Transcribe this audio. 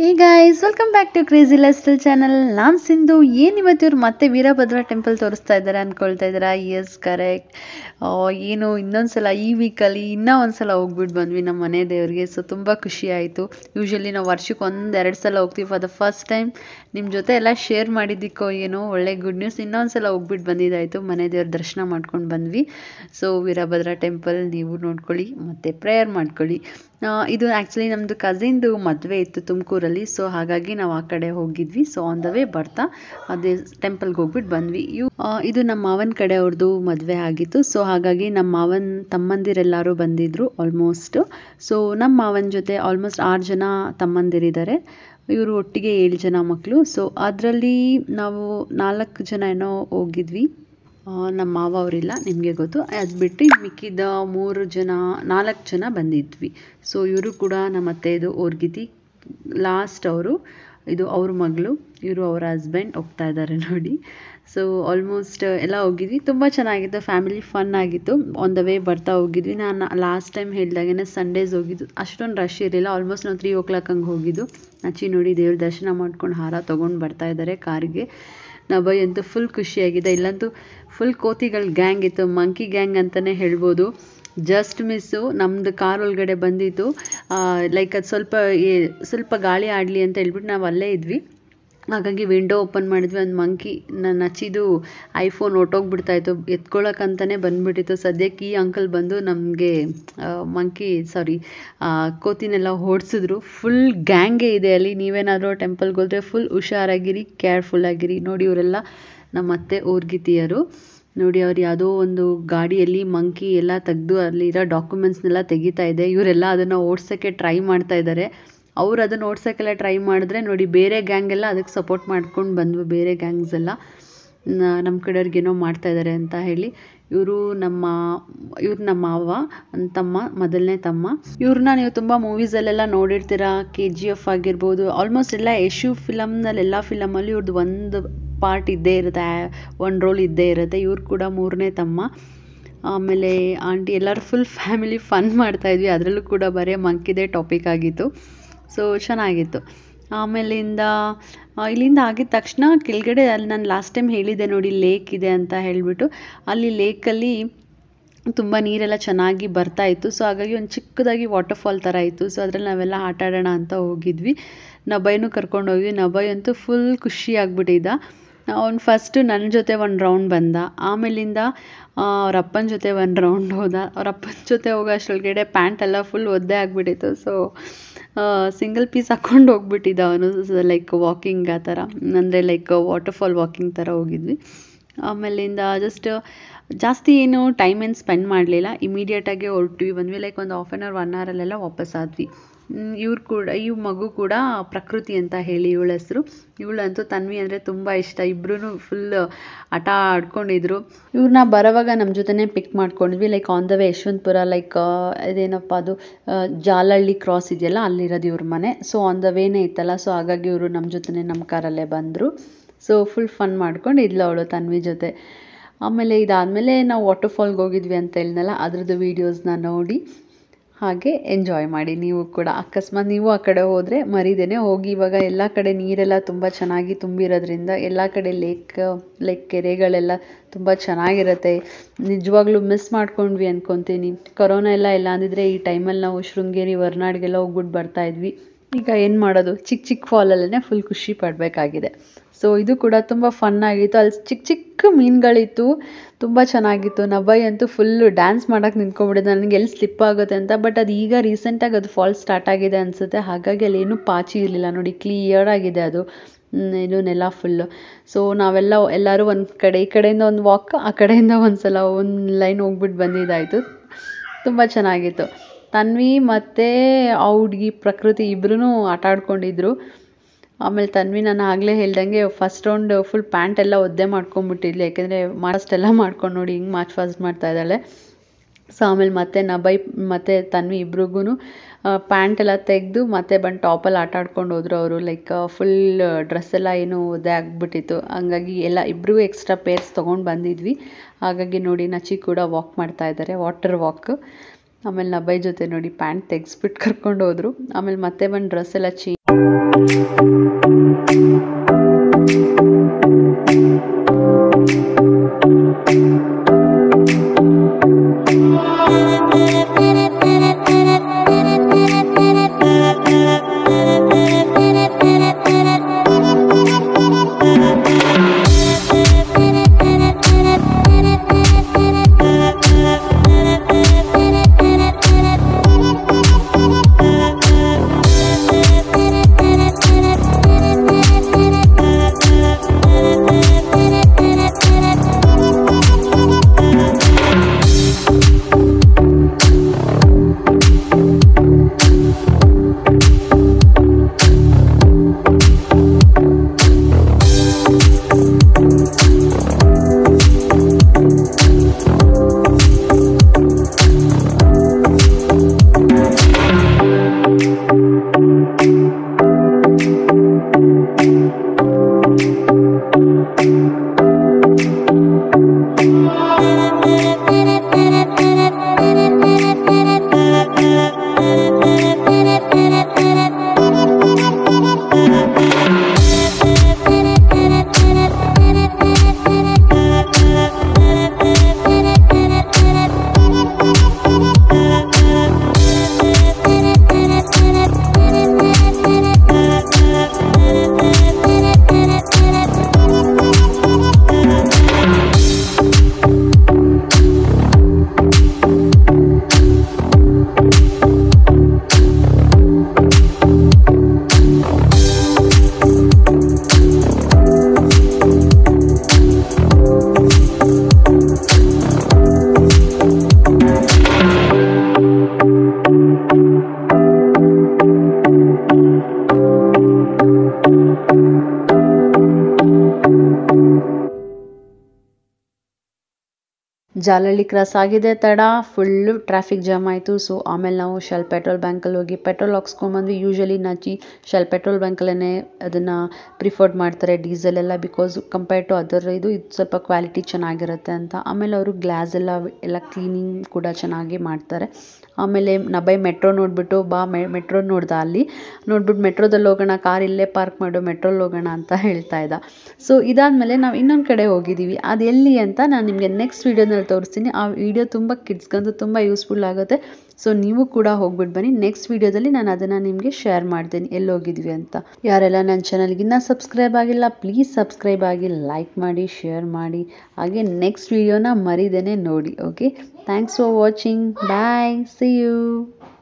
hey guys welcome back to crazy lifestyle channel ನಾನು ಸಿಂಧು ಏನು ಇವತ್ತು ಇವ್ರು ಮತ್ತೆ ವೀರಭದ್ರ ಟೆಂಪಲ್ ತೋರಿಸ್ತಾ ಇದ್ದಾರೆ ಅಂದ್ಕೊಳ್ತಾ ಇದ್ದೀರಾ ಎಸ್ ಕರೆಕ್ಟ್ ಏನು ಇನ್ನೊಂದ್ಸಲ ಈ ವೀಕಲ್ಲಿ ಇನ್ನೂ ಒಂದ್ಸಲ ಹೋಗ್ಬಿಟ್ಟು ಬಂದ್ವಿ ನಮ್ಮ ಮನೆ ದೇವ್ರಿಗೆ ಸೊ ತುಂಬ ಖುಷಿ ಆಯಿತು ಯೂಶ್ವಲಿ ನಾವು ವರ್ಷಕ್ಕೆ ಒಂದು ಎರಡು ಸಲ ಹೋಗ್ತೀವಿ ಫಾರ್ ದ ಫಸ್ಟ್ ಟೈಮ್ ನಿಮ್ಮ ಜೊತೆ ಎಲ್ಲ ಶೇರ್ ಮಾಡಿದ್ದಕ್ಕೋ ಏನೋ ಒಳ್ಳೆ ಗುಡ್ ನ್ಯೂಸ್ ಇನ್ನೊಂದ್ಸಲ ಹೋಗ್ಬಿಟ್ಟು ಬಂದಿದ್ದಾಯಿತು ಮನೆ ದೇವ್ರ ದರ್ಶನ ಮಾಡ್ಕೊಂಡು ಬಂದ್ವಿ ಸೊ ವೀರಭದ್ರ ಟೆಂಪಲ್ ನೀವು ನೋಡ್ಕೊಳ್ಳಿ ಮತ್ತು ಪ್ರೇಯರ್ ಮಾಡ್ಕೊಳ್ಳಿ ಆ, ಇದು ಆ್ಯಕ್ಚುಲಿ ನಮ್ಮದು ಕಸಿನ್ದು ಮದುವೆ ಇತ್ತು ತುಮಕೂರಲ್ಲಿ ಸೊ ಹಾಗಾಗಿ ನಾವು ಆ ಕಡೆ ಹೋಗಿದ್ವಿ ಸೊ ಆನ್ ದ ವೇ ಬರ್ತಾ ಅದೇ ಟೆಂಪಲ್ಗೆ ಹೋಗ್ಬಿಟ್ಟು ಬಂದ್ವಿ ಇವು ಆ, ಇದು ನಮ್ಮ ಮಾವನ ಕಡೆ ಅವ್ರದ್ದು ಮದುವೆ ಆಗಿತ್ತು ಸೊ ಹಾಗಾಗಿ ನಮ್ಮ ಮಾವನ ತಮ್ಮಂದಿರೆಲ್ಲರೂ ಬಂದಿದ್ರು ಆಲ್ಮೋಸ್ಟ್ ಸೊ ನಮ್ಮ ಮಾವನ ಜೊತೆ ಆಲ್ಮೋಸ್ಟ್ ಆರು ಜನ ತಮ್ಮಂದಿರಿದ್ದಾರೆ ಇವರು ಒಟ್ಟಿಗೆ ಏಳು ಜನ ಮಕ್ಕಳು ಸೊ ಅದರಲ್ಲಿ ನಾವು ನಾಲ್ಕು ಜನ ಏನೋ ಹೋಗಿದ್ವಿ ಆ, ನಮ್ಮ ಮಾವ ಅವರಿಲ್ಲ ನಿಮಗೆ ಗೊತ್ತು ಅದು ಬಿಟ್ಟು ಮಿಕ್ಕಿದ ಮೂರು ಜನ ನಾಲ್ಕು ಜನ ಬಂದಿದ್ವಿ ಸೊ ಇವರು ಕೂಡ ನಮ್ಮ ಅತ್ತೆದು ಓರ್ಗಿತಿ ಲಾಸ್ಟ್ ಅವರು ಇದು ಅವ್ರ ಮಗಳು ಇವರು ಅವರ ಹಸ್ಬೆಂಡ್ ಹೋಗ್ತಾ ಇದ್ದಾರೆ ನೋಡಿ ಸೊ ಆಲ್ಮೋಸ್ಟ್ ಎಲ್ಲ ಹೋಗಿದ್ವಿ ತುಂಬ ಚೆನ್ನಾಗಿತ್ತು ಫ್ಯಾಮಿಲಿ ಫನ್ ಆಗಿತ್ತು ಆನ್ ದ ವೇ ಬರ್ತಾ ಹೋಗಿದ್ವಿ ನಾನು ಲಾಸ್ಟ್ ಟೈಮ್ ಹೇಳಿದಾಗೇ ಸಂಡೇಸ್ ಹೋಗಿದ್ದು ಅಷ್ಟೊಂದು ರಶ್ ಇರಲಿಲ್ಲ ಆಲ್ಮೋಸ್ಟ್ ನಾವು ತ್ರೀ ಓ ಕ್ಲಾಕ್ ಹಂಗೆ ಹೋಗಿದ್ದು ಅಚ್ಚಿ ನೋಡಿ ದೇವ್ರ ದರ್ಶನ ಮಾಡ್ಕೊಂಡು ಹಾರ ತೊಗೊಂಡು ಬರ್ತಾ ಇದ್ದಾರೆ ಕಾರಿಗೆ ನಬೈ ಅಂತೂ ಫುಲ್ ಖುಷಿಯಾಗಿದೆ ಇಲ್ಲಂತೂ ಫುಲ್ ಕೋತಿಗಳ ಗ್ಯಾಂಗ್ ಇತ್ತು ಮಂಕಿ ಗ್ಯಾಂಗ್ ಅಂತಲೇ ಹೇಳ್ಬೋದು ಜಸ್ಟ್ ಮಿಸ್ಸು ನಮ್ಮದು ಕಾರ್ ಒಳಗಡೆ ಬಂದಿತ್ತು ಲೈಕ್ ಅದು ಸ್ವಲ್ಪ ಏ- ಸ್ವಲ್ಪ ಗಾಳಿ ಆಡಲಿ ಅಂತ ಹೇಳ್ಬಿಟ್ಟು ನಾವು ಅಲ್ಲೇ ಇದ್ವಿ ಹಾಗಾಗಿ ವಿಂಡೋ ಓಪನ್ ಮಾಡಿದ್ವಿ ಒಂದು ಮಂಕಿ ನನ್ನ ಹಚ್ಚಿದ್ದು ಐಫೋನ್ ಹೊರ್ಟೋಗ್ಬಿಡ್ತಾ ಇತ್ತು ಎತ್ಕೊಳ್ಳೋಕ್ಕಂತಲೇ ಬಂದ್ಬಿಟ್ಟಿತ್ತು ಸದ್ಯಕ್ಕೆ ಈ ಅಂಕಲ್ ಬಂದು ನಮಗೆ ಮಂಕಿ ಸಾರಿ ಕೋತಿನೆಲ್ಲ ಓಡಿಸಿದ್ರು ಫುಲ್ ಗ್ಯಾಂಗೇ ಇದೆ ಅಲ್ಲಿ ನೀವೇನಾದರೂ ಟೆಂಪಲ್ಗೆ ಹೋದರೆ ಫುಲ್ ಹುಷಾರಾಗಿರಿ ಕೇರ್ಫುಲ್ ಆಗಿರಿ ನೋಡಿ ಇವರೆಲ್ಲ ನಮ್ಮ ಅತ್ತೆ ಊರ್ಗಿತಿಯರು ನೋಡಿ ಅವ್ರು ಯಾವುದೋ ಒಂದು ಗಾಡಿಯಲ್ಲಿ ಮಂಕಿ ಎಲ್ಲ ತೆಗೆದು ಅಲ್ಲಿರೋ ಡಾಕ್ಯುಮೆಂಟ್ಸ್ನೆಲ್ಲ ತೆಗಿತಾ ಇದೆ ಇವರೆಲ್ಲ ಅದನ್ನು ಓಡ್ಸೋಕ್ಕೆ ಟ್ರೈ ಮಾಡ್ತಾ ಇದ್ದಾರೆ ಅವ್ರು ಅದನ್ನು ಓಡ್ಸೋಕ್ಕೆಲ್ಲ ಟ್ರೈ ಮಾಡಿದ್ರೆ ನೋಡಿ ಬೇರೆ ಗ್ಯಾಂಗ್ ಎಲ್ಲ ಅದಕ್ಕೆ ಸಪೋರ್ಟ್ ಮಾಡ್ಕೊಂಡು ಬಂದ್ವು ಬೇರೆ ಗ್ಯಾಂಗ್ಸ್ ಎಲ್ಲ ನಮ್ಮ ಕಡೆಯವ್ರಿಗೆ ಏನೋ ಮಾಡ್ತಾ ಇದ್ದಾರೆ ಅಂತ ಹೇಳಿ ಇವರು ನಮ್ಮ ಇವ್ರು ನಮ್ಮ ಮಾವ ನನ್ನ ತಮ್ಮ ಮೊದಲನೇ ತಮ್ಮ ಇವ್ರನ್ನ ನೀವು ತುಂಬ ಮೂವೀಸಲ್ಲೆಲ್ಲ ನೋಡಿರ್ತೀರ ಕೆ ಜಿ ಎಫ್ ಆಗಿರ್ಬೋದು ಆಲ್ಮೋಸ್ಟ್ ಎಲ್ಲ ಯಶು ಫಿಲಮ್ನಲ್ಲಿ ಎಲ್ಲ ಫಿಲಮಲ್ಲಿ ಇವ್ರದ್ದು ಒಂದು ಪಾರ್ಟ್ ಇದ್ದೇ ಇರುತ್ತೆ ಒಂದು ರೋಲ್ ಇದ್ದೇ ಇರುತ್ತೆ ಇವ್ರು ಕೂಡ ಮೂರನೇ ತಮ್ಮ ಆಮೇಲೆ ಆಂಟಿ ಎಲ್ಲರೂ ಫುಲ್ ಫ್ಯಾಮಿಲಿ ಫನ್ ಮಾಡ್ತಾಯಿದ್ವಿ ಅದರಲ್ಲೂ ಕೂಡ ಬರೀ ಮಂಕಿದೇ ಟಾಪಿಕ್ ಆಗಿತ್ತು ಸೊ ಚೆನ್ನಾಗಿತ್ತು ಆಮೇಲಿಂದ ಆ, ಇಲ್ಲಿಂದ ಆಗಿದ ತಕ್ಷಣ ಕೆಳಗಡೆ ಅಲ್ಲಿ ನಾನು ಲಾಸ್ಟ್ ಟೈಮ್ ಹೇಳಿದ್ದೆ ನೋಡಿ ಲೇಕ್ ಇದೆ ಅಂತ ಹೇಳಿಬಿಟ್ಟು ಅಲ್ಲಿ ಲೇಕಲ್ಲಿ ತುಂಬ ನೀರೆಲ್ಲ ಚೆನ್ನಾಗಿ ಬರ್ತಾ ಇತ್ತು ಸೊ ಹಾಗಾಗಿ ಒಂದು ಚಿಕ್ಕದಾಗಿ ವಾಟರ್ಫಾಲ್ ಥರ ಇತ್ತು ಸೊ ಅದ್ರಲ್ಲಿ ನಾವೆಲ್ಲ ಆಟ ಆಡೋಣ ಅಂತ ಹೋಗಿದ್ವಿ ನಬೈನೂ ಕರ್ಕೊಂಡು ಹೋದ್ವಿ ನಬೈ ಅಂತೂ ಫುಲ್ ಖುಷಿ ಆಗ್ಬಿಟ್ಟಿದ್ದ ಅವ್ನು ಫಸ್ಟು ನನ್ನ ಜೊತೆ ಒಂದು ರೌಂಡ್ ಬಂದ ಆಮೇಲಿಂದ ಅವ್ರ ಅಪ್ಪನ ಜೊತೆ ಒಂದು ರೌಂಡ್ ಹೋದ ಅವ್ರ ಅಪ್ಪನ ಜೊತೆ ಹೋಗೋ ಅಷ್ಟರೊಳಗಡೆ ಪ್ಯಾಂಟ್ ಎಲ್ಲ ಫುಲ್ ಒದ್ದೆ ಆಗಿಬಿಟ್ಟಿತ್ತು ಸೊ ಸಿಂಗಲ್ ಪೀಸ್ ಹಾಕ್ಕೊಂಡು ಹೋಗ್ಬಿಟ್ಟಿದ್ದ ಅವನು ಲೈಕ್ ವಾಕಿಂಗ್ ಆ ಥರ ಅಂದರೆ ಲೈಕ್ ವಾಟರ್ಫಾಲ್ ವಾಕಿಂಗ್ ಥರ ಹೋಗಿದ್ವಿ ಆಮೇಲಿಂದ ಜಸ್ಟ್ ಜಾಸ್ತಿ ಏನು ಟೈಮ್ ಏನು ಸ್ಪೆಂಡ್ ಮಾಡಲಿಲ್ಲ ಇಮಿಡಿಯೇಟಾಗಿ ಹೊರಟ್ವಿ ಬಂದ್ವಿ ಲೈಕ್ ಒಂದು ಹಾಫ್ ಆನ್ ಅವರ್ ಒನ್ ಅವರಲ್ಲೆಲ್ಲ ವಾಪಸ್ ಆದ್ವಿ ಇವ್ರು ಕೂಡ ಈ ಮಗು ಕೂಡ ಪ್ರಕೃತಿ ಅಂತ ಹೇಳಿ ಇವಳ ಹೆಸರು ಇವಳಂತೂ ತನ್ವಿ ಅಂದರೆ ತುಂಬ ಇಷ್ಟ ಇಬ್ಬರೂ ಫುಲ್ ಆಟ ಆಡ್ಕೊಂಡಿದ್ರು ಇವ್ರನ್ನ ಬರೋವಾಗ ನಮ್ಮ ಜೊತೆನೇ ಪಿಕ್ ಮಾಡ್ಕೊಂಡ್ವಿ like on the way Yeshwanthpur like ಇದೇನಪ್ಪ ಅದು ಆ, ಜಾಲಹಳ್ಳಿ ಕ್ರಾಸ್ ಇದೆಯಲ್ಲ ಅಲ್ಲಿರೋದು ಇವ್ರ ಮನೆ ಸೊ ಆನ್ ದ ವೇನೇ ಇತ್ತಲ್ಲ ಸೊ ಹಾಗಾಗಿ ಇವರು ನಮ್ಮ ಜೊತೆನೇ ನಮ್ಮ ಕಾರಲ್ಲೇ ಬಂದರು ಸೊ ಫುಲ್ ಫನ್ ಮಾಡ್ಕೊಂಡು ಇದ್ಲು ಅವಳು ತನ್ವಿ ಜೊತೆ ಆಮೇಲೆ ಇದಾದಮೇಲೆ ನಾವು ವಾಟರ್ಫಾಲ್ಗೆ ಹೋಗಿದ್ವಿ ಅಂತ ಹೇಳಿದ್ನಲ್ಲ ಅದ್ರದ್ದು ವೀಡಿಯೋಸ್ನ ನೋಡಿ ಹಾಗೆ ಎಂಜಾಯ್ ಮಾಡಿ ನೀವು ಕೂಡ ಅಕಸ್ಮಾತ್ ನೀವು ಆ ಕಡೆ ಹೋದರೆ ಮರಿದೇನೆ ಹೋಗಿ ಇವಾಗ ಎಲ್ಲ ಕಡೆ ನೀರೆಲ್ಲ ತುಂಬ ಚೆನ್ನಾಗಿ ತುಂಬಿರೋದ್ರಿಂದ ಎಲ್ಲ ಕಡೆ ಲೇಕ್ ಲೈಕ್ ಕೆರೆಗಳೆಲ್ಲ ತುಂಬ ಚೆನ್ನಾಗಿರುತ್ತೆ ನಿಜವಾಗ್ಲೂ ಮಿಸ್ ಮಾಡ್ಕೊಂಡ್ವಿ ಅನ್ಕೊತೀನಿ ಕೊರೋನಾ ಎಲ್ಲ ಇಲ್ಲ ಅಂದಿದ್ರೆ ಈ ಟೈಮಲ್ಲಿ ನಾವು ಶೃಂಗೇರಿ ಹೊರ್ನಾಡ್ಗೆಲ್ಲ ಹೋಗ್ಬಿಟ್ಟು ಬರ್ತಾ ಇದ್ವಿ ಈಗ ಏನು ಮಾಡೋದು ಚಿಕ್ಕ ಚಿಕ್ಕ ಫಾಲಲ್ಲೇ ಫುಲ್ ಖುಷಿ ಪಡಬೇಕಾಗಿದೆ ಸೊ ಇದು ಕೂಡ ತುಂಬ ಫನ್ ಆಗಿತ್ತು ಅಲ್ಲಿ ಚಿಕ್ಕ ಚಿಕ್ಕ ಮೀನುಗಳಿತ್ತು ತುಂಬ ಚೆನ್ನಾಗಿತ್ತು ನಬೈ ಅಂತೂ ಫುಲ್ಲು ಡ್ಯಾನ್ಸ್ ಮಾಡೋಕೆ ನಿಂತ್ಕೊಂಡ್ಬಿಟ್ಟಿದ್ದೆ ನನಗೆ ಎಲ್ಲಿ ಸ್ಲಿಪ್ ಆಗುತ್ತೆ ಅಂತ ಬಟ್ ಅದು ಈಗ ರೀಸೆಂಟಾಗಿ ಅದು ಫಾಲ್ ಸ್ಟಾರ್ಟ್ ಆಗಿದೆ ಅನಿಸುತ್ತೆ ಹಾಗಾಗಿ ಅಲ್ಲಿ ಏನೂ ಪಾಚಿ ಇರಲಿಲ್ಲ ನೋಡಿ ಕ್ಲಿಯರ್ ಆಗಿದೆ ಅದು ಹ್ಮ್, ಇದು ನೆಲ ಫುಲ್ಲು ಸೊ ನಾವೆಲ್ಲ ಎಲ್ಲರೂ ಒಂದು ಕಡೆ ಈ ಕಡೆಯಿಂದ ಒಂದು ವಾಕ್ ಆ ಕಡೆಯಿಂದ ಒಂದು ಸಲ ಒಂದು ಲೈನ್ ಹೋಗ್ಬಿಟ್ಟು ಬಂದಿದ್ದಾಯಿತು ತುಂಬ ಚೆನ್ನಾಗಿತ್ತು ತನ್ವಿ ಮತ್ತು ಆ ಹುಡ್ಗಿ ಪ್ರಕೃತಿ ಇಬ್ಬರೂ ಆಟ ಆಡ್ಕೊಂಡಿದ್ರು ಆಮೇಲೆ ತನ್ವಿ ನಾನು ಆಗಲೇ ಹೇಳ್ದಂಗೆ ಫಸ್ಟ್ ರೌಂಡ್ ಫುಲ್ ಪ್ಯಾಂಟ್ ಎಲ್ಲ ಒದ್ದೆ ಮಾಡ್ಕೊಂಬಿಟ್ಟಿದ್ಲು ಯಾಕೆಂದರೆ ಅಷ್ಟೆಲ್ಲ ಮಾಡ್ಕೊಂಡು ನೋಡಿ ಹಿಂಗೆ ಮಾರ್ಚ್ ಫಾಸ್ಟ್ ಮಾಡ್ತಾ ಇದ್ದಾಳೆ ಸೊ ಆಮೇಲೆ ಮತ್ತೆ ನಬೈ ಮತ್ತು ತನ್ವಿ ಇಬ್ರಿಗೂ ಪ್ಯಾಂಟ್ ಎಲ್ಲ ತೆಗೆದು ಮತ್ತೆ ಬಂದು ಟಾಪಲ್ಲಿ ಆಟ ಆಡ್ಕೊಂಡು ಹೋದ್ರು ಅವರು ಲೈಕ್ ಫುಲ್ ಡ್ರೆಸ್ ಎಲ್ಲ ಏನು ಒದ್ದೆ ಆಗಿಬಿಟ್ಟಿತ್ತು ಹಂಗಾಗಿ ಎಲ್ಲ ಇಬ್ರಿಗೂ ಎಕ್ಸ್ಟ್ರಾ ಪೇರ್ಸ್ ತೊಗೊಂಡು ಬಂದಿದ್ವಿ ಹಾಗಾಗಿ ನೋಡಿ ನಚಿ ಕೂಡ ವಾಕ್ ಮಾಡ್ತಾ ಇದ್ದಾರೆ ವಾಟರ್ ವಾಕ್ ಆಮೇಲೆ ನಬೈ ಜೊತೆ ನೋಡಿ ಪ್ಯಾಂಟ್ ತೆಗೆಸ್ಬಿಟ್ಟು ಕರ್ಕೊಂಡು ಹೋದ್ರು ಆಮೇಲೆ ಮತ್ತೆ ಬಂದು ಡ್ರೆಸ್ ಎಲ್ಲ ಚೇಂಜ್ ಜಾಲಹಳ್ಳಿ ಕ್ರಾಸ್ ಆಗಿದೆ ತಡ ಫುಲ್ಲು ಟ್ರಾಫಿಕ್ ಜಾಮ್ ಆಯಿತು ಸೊ ಆಮೇಲೆ ನಾವು ಶೆಲ್ ಪೆಟ್ರೋಲ್ ಬ್ಯಾಂಕಲ್ಲಿ ಹೋಗಿ ಪೆಟ್ರೋಲ್ ಹಾಕ್ಸ್ಕೊಂಬಂದ್ವಿ ಯೂಶಲಿ ನಾಚಿ ಶೆಲ್ ಪೆಟ್ರೋಲ್ ಬ್ಯಾಂಕಲ್ಲೇ ಅದನ್ನು ಪ್ರಿಫರ್ಡ್ ಮಾಡ್ತಾರೆ ಡೀಸೆಲ್ ಎಲ್ಲ ಬಿಕಾಸ್ ಕಂಪೇರ್ ಟು ಅದರ್ ಇದು ಇದು ಸ್ವಲ್ಪ ಕ್ವಾಲಿಟಿ ಚೆನ್ನಾಗಿರುತ್ತೆ ಅಂತ ಆಮೇಲೆ ಅವರು ಗ್ಲಾಸ್ ಎಲ್ಲ ಎಲ್ಲ ಕ್ಲೀನಿಂಗ್ ಕೂಡ ಚೆನ್ನಾಗಿ ಮಾಡ್ತಾರೆ ಆಮೇಲೆ ನಬೈ ಮೆಟ್ರೋ ನೋಡಿಬಿಟ್ಟು ಬಾ ಮೆ ಮೆಟ್ರೋ ನೋಡ್ದೆ ಅಲ್ಲಿ ನೋಡ್ಬಿಟ್ಟು ಮೆಟ್ರೋದಲ್ಲಿ ಹೋಗೋಣ ಕಾರ್ ಇಲ್ಲೇ ಪಾರ್ಕ್ ಮಾಡು ಮೆಟ್ರೋಲ್ಲಿ ಹೋಗೋಣ ಅಂತ ಹೇಳ್ತಾ ಇದ್ದ ಸೊ ಇದಾದಮೇಲೆ ನಾವು ಇನ್ನೊಂದು ಕಡೆ ಹೋಗಿದ್ದೀವಿ ಅದು ಎಲ್ಲಿ ಅಂತ ನಾನು ನಿಮಗೆ ನೆಕ್ಸ್ಟ್ ವೀಡಿಯೋದಲ್ಲಿ ತೋರಿಸ್ತೀನಿ ಆ ವಿಡಿಯೋ ತುಂಬ ಕಿಡ್ಸ್ಗಂತೂ ತುಂಬ ಯೂಸ್ಫುಲ್ ಆಗುತ್ತೆ ಸೊ ನೀವು ಕೂಡ ಹೋಗ್ಬಿಟ್ಟು ಬನ್ನಿ ನೆಕ್ಸ್ಟ್ ವೀಡಿಯೋದಲ್ಲಿ ನಾನು ಅದನ್ನು ನಿಮಗೆ ಶೇರ್ ಮಾಡ್ತೀನಿ ಎಲ್ಲಿ ಹೋಗಿದ್ವಿ ಅಂತ ಯಾರೆಲ್ಲ ನನ್ನ ಚಾನಲ್ಗೆ ಇನ್ನೂ ಸಬ್ಸ್ಕ್ರೈಬ್ ಆಗಿಲ್ಲ ಪ್ಲೀಸ್ ಸಬ್ಸ್ಕ್ರೈಬ್ ಆಗಿ ಲೈಕ್ ಮಾಡಿ ಶೇರ್ ಮಾಡಿ ಹಾಗೆ ನೆಕ್ಸ್ಟ್ ವೀಡಿಯೋನ ಮರಿದೇನೆ ನೋಡಿ okay thanks for watching bye see you